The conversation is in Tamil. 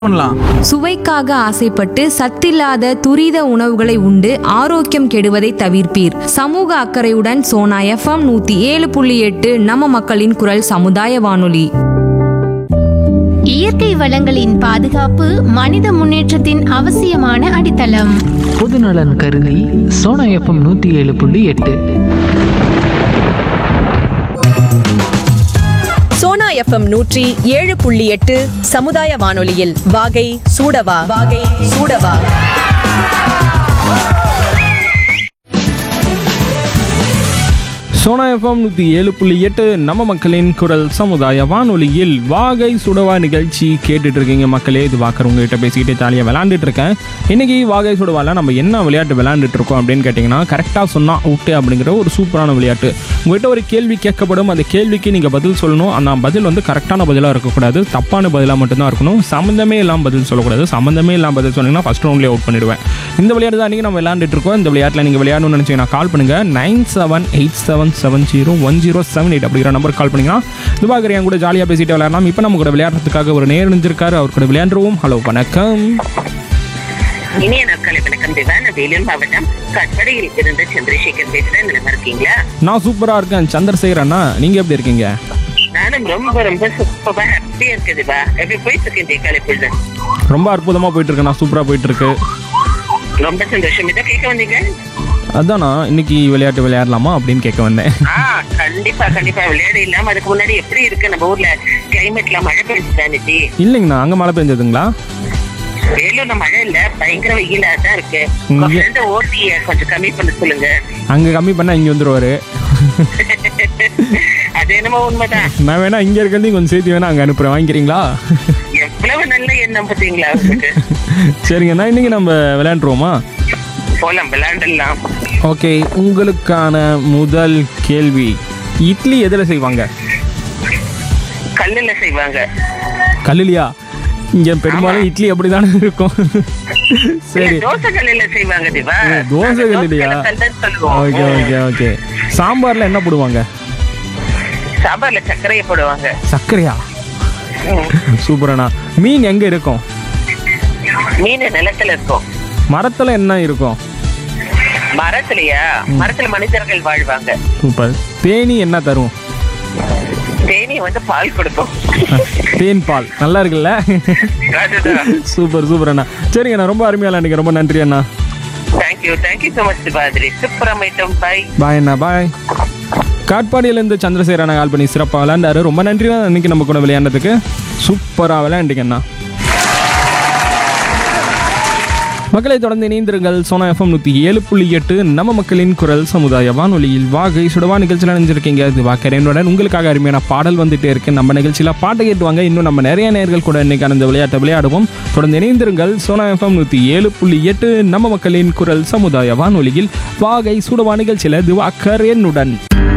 பண்ணலாம் சுவைக்காக ஆசைப்பட்டு சத்தில்லாத துரித உணவுகளை உண்டு ஆரோக்கியம் கெடுவதை தவிர்ப்பீர் சமூக அக்கறையுடன் சோனா எஃப்எம் நூத்தி ஏழு புள்ளி எட்டு நம்ம மக்களின் குரல் சமுதாய வானொலி இயற்கை வளங்களின் பாதுகாப்பு மனித முன்னேற்றத்தின் அவசியமான அடித்தளம் பொதுநலன் கருதி சோனா எஃப்எம் நூற்றி ஏழு புள்ளி எட்டு சோனா எஃப்எம் நூற்றி ஏழு புள்ளி எட்டு சமுதாய வானொலியில் வாகை சூடவா வாகை சூடவா சோனா எஃப்எம் நூற்றி ஏழு புள்ளி எட்டு நம்ம மக்களின் குரல் சமுதாய வானொலியில் வாகை சுடவா நிகழ்ச்சி கேட்டுட்டு இருக்கீங்க மக்களே இது வாக்கர் உங்ககிட்ட பேசிக்கிட்டே ஜாலியாக விளாண்டுட்டு இருக்கேன் இன்னைக்கு வாகை சுடவால நம்ம என்ன விளையாட்டு விளையாண்டுட்டு இருக்கோம் அப்படின்னு கேட்டிங்கன்னா கரெக்டாக சொன்னா அவுட்டு அப்படிங்கிற ஒரு சூப்பரான விளையாட்டு உங்ககிட்ட ஒரு கேள்வி கேட்கப்படும் அந்த கேள்விக்கு நீங்கள் பதில் சொல்லணும் அந்த பதில் வந்து கரெக்டான பதிலாக இருக்கக்கூடாது தப்பான பதிலாக மட்டும்தான் இருக்கணும் சம்மந்தமே இல்லாமல் பதில் சொல்லக்கூடாது சம்மந்தமே இல்லாமல் பதில் சொன்னீங்கன்னா ஃபஸ்ட் ரவுண்ட்லேயே அவுட் பண்ணிடுவேன் இந்த விளையாட்டு தான் இன்றைக்கி நம்ம விளையாண்டுட்டு இருக்கோம் இந்த விளையாட்டில் நீங்கள் விளையாடணும்னு நினச்சிங்கன்னா கால் பண்ணுங்கள் nine seven eight seven seven zero one zero seven eight அப்படிங்கிற நம்பர் கால் பண்ணிங்கன்னா திவாகர் என் கூட ஜாலியாக பேசிட்டு விளையாடலாம் இப்போ நம்ம கூட விளையாடுறதுக்காக ஒரு நேர் நினைஞ்சிருக்காரு அவர் கூட விளையாண்டுருவோம் ஹலோ வணக்கம் இனிய நாட்களை வணக்கம் தேவா நான் வேலூர் மாவட்டம் கட்படையில் இருந்து சந்திரசேகர் பேசுறேன் நல்லா இருக்கீங்களா நான் சூப்பராக இருக்கேன் சந்திரசேகர் அண்ணா நீங்கள் எப்படி இருக்கீங்க நானும் ரொம்ப ரொம்ப சூப்பரா ஹாப்பியா இருக்கு தேவா எப்படி போயிட்டு இருக்கேன் தேக்காலை பொழுது ரொம்ப அற்புதமாக போயிட்டு இருக்கு நான் சூப்பராக போயிட்டு இருக்கு ரொம்ப சந்தோஷம் இதை கேட்க வந்தீங்க அதான் நான் இன்னைக்கு விளையாட்டு விளையாடலாமா அப்படின்னு கேட்க வந்தேன் ஆ கண்டிப்பா கண்டிப்பா விளையாட இல்லாம அதுக்கு முன்னாடி எப்படி இருக்கு நம்ம ஊர்ல கிளைமேட்ல மழை பெஞ்சுதா நிதி இல்லைங்கண்ணா அங்கே மழை பெஞ்சதுங்களா வேலூர்ல மழை இல்ல பயங்கர வெயிலா தான் இருக்கு இங்க- உங்க friend ஓட்டிய கொஞ்சம் கம்மி பண்ண சொல்லுங்க அங்கே கம்மி பண்ணால் இங்கே வந்துருவாரு அது என்னமோ உண்மைதான் நான் வேணா இங்கே இருக்கிறதையும் கொஞ்சம் சேர்த்து வேணா அங்கே அனுப்புகிறேன் வாங்கிக்கிறீங்களா எவ்வளவு நல்ல எண்ணம் பாத்தீங்களா உங்களுக்கு சரிங்கண்ணா இன்னைக்கு நம்ம விளையாண்டுருவோமா போலாம் விளையாண்டலாம் ஓகே உங்களுக்கான முதல் கேள்வி இட்லி எதில் செய்வாங்க கல்லுல செய்வாங்க கல்லுலியா இங்கே பெரும்பாலும் இட்லி அப்படிதானே இருக்கும் சரி இல்ல, தோசை கல்லுல செய்வாங்க திவா ஓ, தோசை கல்லுலையா கல்லுல கல்லுன்னு சொல்லுவோம் ஓகே ஓகே ஓகே சாம்பாரில் என்ன போடுவாங்க சாம்பார்ல சர்க்கரையை போடுவாங்க சர்க்கரையா சூப்பரண்ணா மீன் எங்கே இருக்கும் மீன் நிலத்துல இருக்கும் மரத்தில் என்ன இருக்கும் மரத்துலயா மரத்துல மனிதர்கள் வாழ்வாங்க சூப்பர் தேனி என்ன தரும் தேனி வந்து பால் கொடுக்கும் தேன் பால் நல்லா இருக்குல்ல அதுதான் சூப்பர் சூப்பர் அண்ணா சரிங்க அண்ணா ரொம்ப அருமையாக விளையாண்டுங்க ரொம்ப நன்றி அண்ணா தேங்க்யூ தேங்க்யூ ஸோ மச் திவாதிரி சூப்பர் அமைட்டம் பை பாய் அண்ணா பாய் காட்பாடியிலேருந்து சந்திரசேகர் அண்ணா கால் பண்ணி சிறப்பாக விளையாண்டாரு ரொம்ப நன்றி அண்ணா இன்னைக்கு நம்ம கூட விளையாண்டதுக்கு சூப்பராக விளையாண்டுங்க அண்ணா மக்களை தொடர்ந்து இணைந்திருங்கள் சோனா எஃப்எம் நூற்றி ஏழு புள்ளி எட்டு நம்ம மக்களின் குரல் சமுதாய வானொலியில் வாகை சுடவா நிகழ்ச்சியில் நினைஞ்சிருக்கீங்க இது வாக்கரேனுடன் உங்களுக்காக அருமையான பாடல் வந்துட்டே இருக்கு நம்ம நிகழ்ச்சியில் பாட்டை கேட்டுவாங்க இன்னும் நம்ம நிறைய நேர்கள் கூட இன்னைக்கு அந்த விளையாட்டை விளையாடுவோம் தொடர்ந்து இணைந்திருங்கள் சோனா எஃப்எம் நூற்றி ஏழு புள்ளி எட்டு நம்ம மக்களின் குரல் சமுதாய வானொலியில் வாகை சுடவா நிகழ்ச்சியில் இது வாக்கரேனுடன்